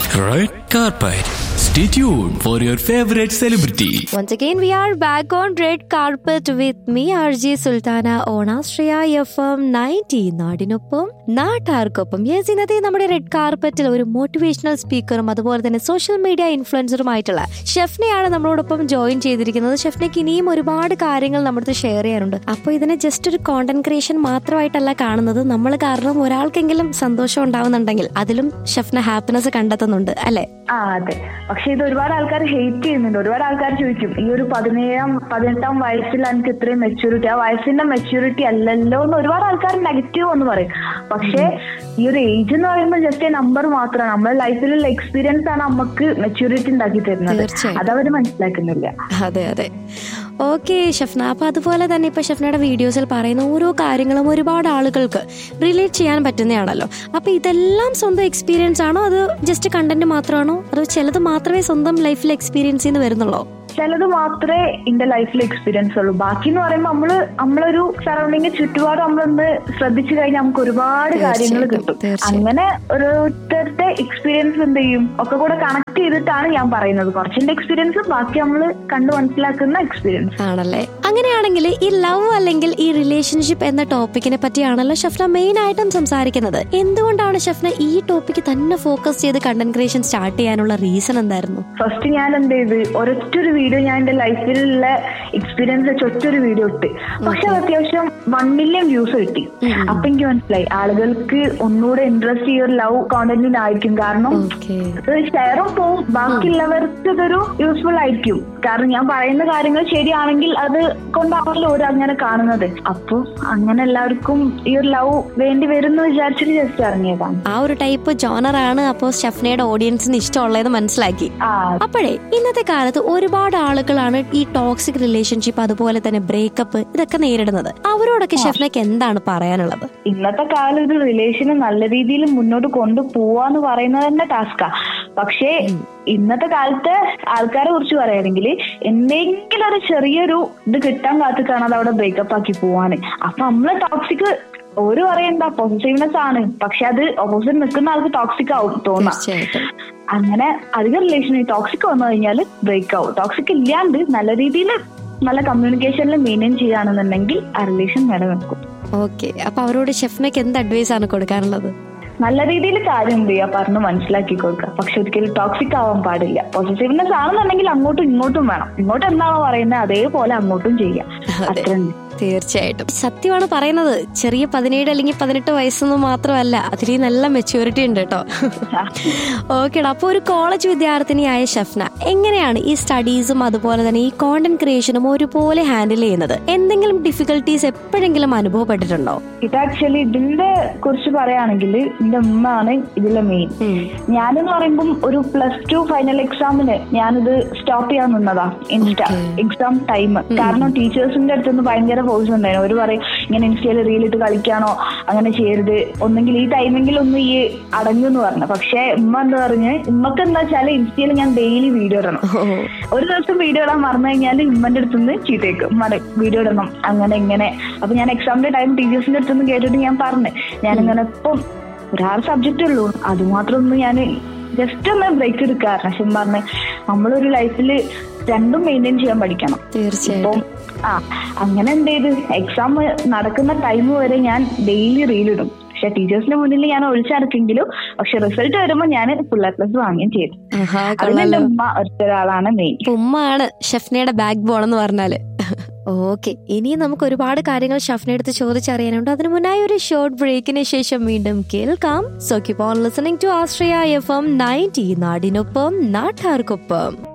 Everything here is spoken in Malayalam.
Red carpet. Stay tuned for your favorite celebrity. Once again, we are back on red carpet with me, RJ Sultana on Astraya FM 90 നാടിനൊപ്പം നാട്ടാർക്കൊപ്പം യെസ് ഇന്നത്തെ നമ്മുടെ റെഡ് കാർപ്പറ്റിൽ ഒരു മോട്ടിവേഷണൽ സ്പീക്കറും അതുപോലെ തന്നെ സോഷ്യൽ മീഡിയ ഇൻഫ്ലുവൻസറുമായിട്ടുള്ള ഷെഫ്നെയാണ് നമ്മളോടൊപ്പം ജോയിൻ ചെയ്തിരിക്കുന്നത് ഷെഫ്നയ്ക്ക് ഇനിയും ഒരുപാട് കാര്യങ്ങൾ നമ്മുടെ ഷെയർ ചെയ്യാനുണ്ട് അപ്പോൾ ഇതിനെ ജസ്റ്റ് ഒരു കോണ്ടന്റ് ക്രിയേഷൻ മാത്രമായിട്ടല്ല കാണുന്നത് നമ്മൾ കാരണം ഒരാൾക്കെങ്കിലും സന്തോഷം ഉണ്ടാവുന്നുണ്ടെങ്കിൽ അതിലും ഷെഫിന് ഹാപ്പിനെസ് കണ്ടെത്തുന്നുണ്ട് അല്ലെ ആ അതെ പക്ഷെ ഇത് ഒരുപാട് ആൾക്കാർ ഹെയ്റ്റ് ചെയ്യുന്നുണ്ട് ഒരുപാട് ആൾക്കാർ ചോദിക്കും ഈ ഒരു പതിനേഴാം പതിനെട്ടാം വയസ്സിൽ എനിക്ക് ഇത്രയും മെച്യൂരിറ്റി ആ വയസ്സിന്റെ മെച്യൂരിറ്റി അല്ലല്ലോ എന്ന് ഒരുപാട് ആൾക്കാർ നെഗറ്റീവ് എന്ന് പറയും പക്ഷേ ഈ ഒരു ഏജ് എന്ന് പറയുമ്പോൾ ജസ്റ്റ് എ നമ്പർ മാത്രമാണ് നമ്മുടെ ലൈഫിലുള്ള എക്സ്പീരിയൻസ് ആണ് നമുക്ക് മെച്യൂരിറ്റി ഉണ്ടാക്കി തരുന്നത് തീർച്ചയായും. അതവര് മനസ്സിലാക്കുന്നില്ല അതെ അതെ ഓക്കെ ഷഫ്ന അപ്പൊ അതുപോലെ തന്നെ ഇപ്പൊ ഷഫ്നയുടെ വീഡിയോസിൽ പറയുന്ന ഓരോ കാര്യങ്ങളും ഒരുപാട് ആളുകൾക്ക് റിലേറ്റ് ചെയ്യാൻ പറ്റുന്നതാണല്ലോ അപ്പൊ ഇതെല്ലാം സ്വന്തം എക്സ്പീരിയൻസ് ആണോ അത് ജസ്റ്റ് കണ്ടന്റ് മാത്രമാണോ അതോ ചിലത് മാത്രമേ സ്വന്തം ലൈഫിൽ എക്സ്പീരിയൻസ് ചെയ്യുന്ന വരുന്നുള്ളോ ചിലത് മാത്രമേ എന്റെ ലൈഫിൽ എക്സ്പീരിയൻസ് ഉള്ളൂ ബാക്കി എന്ന് പറയുമ്പോൾ നമ്മള് നമ്മളൊരു സറൗണ്ടിങ് ചുറ്റുപാട് നമ്മളൊന്ന് ശ്രദ്ധിച്ചു കഴിഞ്ഞാൽ നമുക്ക് ഒരുപാട് കാര്യങ്ങൾ തീർച്ചയായിട്ടും, കിട്ടും തീർച്ചയായും. അങ്ങനെ ഓരോരുത്തരുടെ എക്സ്പീരിയൻസ് എന്ത് ചെയ്യും ഒക്കെ കൂടെ കണക്ട് ചെയ്തിട്ടാണ് ഞാൻ പറയുന്നത് കുറച്ചിന്റെ എക്സ്പീരിയൻസ് ബാക്കി നമ്മൾ കണ്ടു മനസ്സിലാക്കുന്ന എക്സ്പീരിയൻസ് ആണല്ലേ അങ്ങനെയാണെങ്കിൽ ഈ ലവ് അല്ലെങ്കിൽ ഈ റിലേഷൻഷിപ്പ് എന്ന ടോപ്പിക്കിനെ പറ്റിയാണല്ലോ ഷഫ്ന മെയിൻ ആയിട്ടും സംസാരിക്കുന്നത് എന്തുകൊണ്ടാണ് ഷഫ്ന ഈ ടോപ്പിക്ക് തന്നെ ഫോക്കസ് ചെയ്ത് കണ്ടന്റ് ക്രിയേഷൻ സ്റ്റാർട്ട് ചെയ്യാനുള്ള റീസൺ എന്തായിരുന്നു ഫസ്റ്റ് ഞാൻ എന്ത് ചെയ്ത് ഒരൊറ്റൊരു വീഡിയോ ഞാൻ എന്റെ ലൈഫിലുള്ള എക്സ്പീരിയൻസ് വെച്ച് ഒറ്റൊരു വീഡിയോ ഇട്ട് പക്ഷെ അത് അത്യാവശ്യം വൺ മില്യൺ വ്യൂസ് കിട്ടി അപ്പൊ എനിക്ക് മനസ്സിലായി ആളുകൾക്ക് ഒന്നുകൂടെ ഇൻട്രസ്റ്റ് ഈ ഒരു ലവ് കോണ്ടന്റിനായിരിക്കും കാരണം ഓക്കെ ഇത് ഷെയറും പോവും ബാക്കിയുള്ളവർക്ക് ഇതൊരു യൂസ്ഫുൾ ആയിരിക്കും കാരണം ഞാൻ പറയുന്ന കാര്യങ്ങൾ ശരിയാണെങ്കിൽ അത് കൊണ്ടാണല്ലോ ഒരു അങ്ങനെ കാണുന്നത് അപ്പൊ അങ്ങനെ എല്ലാവർക്കും ഈ ഒരു ലവ് വേണ്ടി വരും എന്ന് വിചാരിച്ചിട്ട് ജസ്റ്റ് ഇറങ്ങിയതാണ് ആ ഒരു ടൈപ്പ് ജോണറാണ് അപ്പോൾ ഷഫ്നയുടെ ഓഡിയൻസിന് ഇഷ്ടമുള്ളത് മനസ്സിലാക്കി ആ അപ്പോഴേ ഇന്നത്തെ കാലത്ത് ഒരുപാട് ആളുകളാണ് ഈ ടോക്സിക് റിലേഷൻഷിപ്പ് അതുപോലെ തന്നെ ബ്രേക്കപ്പ് ഇതൊക്കെ നേരിടുന്നത് അവരോടൊക്കെ ഷെഫ്നക്ക് എന്താണ് പറയാനുള്ളത് ഇന്നത്തെ കാലം ഒരു റിലേഷന് നല്ല രീതിയിൽ മുന്നോട്ട് കൊണ്ടുപോവാന്ന് പറയുന്നത് തന്നെ ടാസ്കാ പക്ഷേ ഇന്നത്തെ കാലത്തെ ആൾക്കാരെ കുറിച്ച് പറയുകയാണെങ്കിൽ എന്തെങ്കിലും ഒരു ചെറിയൊരു ഇത് കിട്ടാൻ കാത്തിട്ടാണ് അത് അവിടെ ബ്രേക്കപ്പ് ആക്കി പോവാന് അപ്പൊ നമ്മള് ടോക്സിക് ഒരു പറയണ്ട പോസിറ്റീവ്നെസ് ആണ് പക്ഷെ അത് ഓപ്പോസിറ്റ് നിൽക്കുന്ന ആൾക്ക് ടോക്സിക് ആവും തോന്നാം തീർച്ചയായിട്ടും അങ്ങനെ അധികം റിലേഷൻ ടോക്സിക് വന്നു കഴിഞ്ഞാൽ ബ്രേക്ക് ആവും ടോക്സിക് ഇല്ലാണ്ട് നല്ല രീതിയിൽ നല്ല കമ്മ്യൂണിക്കേഷനിൽ മെയിൻറ്റെയിൻ ചെയ്യുകയാണെന്നുണ്ടെങ്കിൽ ആ റിലേഷൻ നിലനിൽക്കും ഓക്കെ അപ്പൊ അവരോട് ഷെഫ്നക്ക് എന്ത് അഡ്വൈസ് ആണ് കൊടുക്കാനുള്ളത് നല്ല രീതിയിൽ കാര്യം എന്ത് ചെയ്യുക പറഞ്ഞ് മനസ്സിലാക്കി കൊടുക്കുക പക്ഷെ ഒരിക്കലും ടോക്സിക് ആവാൻ പാടില്ല പോസിറ്റീവ്നെസ് ആണെന്നുണ്ടെങ്കിൽ അങ്ങോട്ടും ഇങ്ങോട്ടും വേണം ഇങ്ങോട്ട് എന്താണോ പറയുന്നത് അതേപോലെ അങ്ങോട്ടും ചെയ്യാം അതെ. അത്ര തീർച്ചയായിട്ടും സത്യമാണ് പറയുന്നത് ചെറിയ പതിനേഴ് അല്ലെങ്കിൽ പതിനെട്ട് വയസ്സൊന്നും മാത്രമല്ല അതിൽ നല്ല മെച്യൂരിറ്റി ഉണ്ട് കേട്ടോ ഓക്കേടാ അപ്പൊ ഒരു കോളേജ് വിദ്യാർത്ഥിനിയായ ഷഫ്ന എങ്ങനെയാണ് ഈ സ്റ്റഡീസും അതുപോലെ തന്നെ ഈ കോണ്ടന്റ് ക്രിയേഷനും ഒരുപോലെ ഹാൻഡിൽ ചെയ്യുന്നത് എന്തെങ്കിലും ഡിഫിക്കൽട്ടീസ് എപ്പോഴെങ്കിലും അനുഭവപ്പെട്ടിട്ടുണ്ടോ ഇത് ആക്ച്വലി ഇതിന്റെ കുറിച്ച് പറയുകയാണെങ്കിൽ എന്റെ ഉമ്മ ആണ് ഇതിലെ മെയിൻ ഞാനെന്ന് പറയുമ്പം ഒരു പ്ലസ് ടു ഫൈനൽ എക്സാമിന് ഞാനിത് സ്റ്റോപ്പ് ചെയ്യാൻ നിന്നതാ ഇൻസ്റ്റ Okay. എക്സാം ടൈം കാരണം ടീച്ചേഴ്സിന്റെ അടുത്തുനിന്ന് ഭയങ്കര ഫോഴ്സ് ഉണ്ടായിരുന്നു ഒരു പറയും ഇങ്ങനെ ഇൻസ്റ്റയിൽ റീലിട്ട് കളിക്കാനോ അങ്ങനെ ചെയ്യരുത് ഒന്നെങ്കിൽ ഈ ടൈമെങ്കിൽ ഒന്ന് ഈ അടങ്ങു എന്ന് പറഞ്ഞു പക്ഷെ ഉമ്മ എന്താ പറഞ്ഞ് ഉമ്മക്ക് എന്താ വെച്ചാല് ഇൻസ്റ്റയിൽ ഞാൻ ഡെയിലി വീഡിയോ ഇടണം ഒരു ദിവസം വീഡിയോ ഇടാൻ മറന്നു കഴിഞ്ഞാൽ ഉമ്മന്റെ അടുത്തുനിന്ന് ചീത്തയേക്കും ഉമ്മ വീഡിയോ ഇടണം അങ്ങനെ ഇങ്ങനെ അപ്പൊ ഞാൻ എക്സാമിന്റെ ടൈം ടീച്ചേഴ്സിന്റെ അടുത്തുനിന്ന് കേട്ടിട്ട് ഞാൻ പറഞ്ഞു ഞാനിങ്ങനെ ഇപ്പം ഒരാറ് സബ്ജക്റ്റ് ഉള്ളൂ അതുമാത്രം ഒന്ന് ഞാൻ ജസ്റ്റ് ഒന്ന് ബ്രേക്ക് എടുക്കാറ് പക്ഷെ പറഞ്ഞ് നമ്മളൊരു ലൈഫിൽ രണ്ടും മെയിൻറ്റെയിൻ ചെയ്യാൻ പഠിക്കണം തീർച്ചയായിട്ടും ഇപ്പം ആ അങ്ങനെ എന്ത് ചെയ്ത് എക്സാം നടക്കുന്ന ടൈം വരെ ഞാൻ ഡെയിലി റീലിടും പക്ഷെ ടീച്ചേഴ്സിന്റെ മുന്നിൽ ഞാൻ ഒഴിച്ചടക്കെങ്കിലും പക്ഷെ റിസൾട്ട് വരുമ്പോൾ ഞാൻ ഫുൾ എ പ്ലസ് വാങ്ങുകയും ചെയ്തു ആഹാ അതിന് കൊള്ളാലോ എന്റെ ഉമ്മ ഒറ്റൊരാളാണ് മെയിൻ അപ്പൊ ഉമ്മയാണ് ഷഫ്നയുടെ ബാക്ക് ബോൺ എന്ന് പറഞ്ഞാല് ഓക്കെ ഇനി നമുക്ക് ഒരുപാട് കാര്യങ്ങൾ ഷഫ്നെ അടുത്ത് ചോദിച്ചറിയാനുണ്ട് അതിനു മുന്നായി ഒരു ഷോർട്ട് ബ്രേക്കിന് ശേഷം വീണ്ടും കേൾക്കാം so keep on listening to Ashraya F M ninety നാടിനൊപ്പം നാട്ടാർക്കൊപ്പം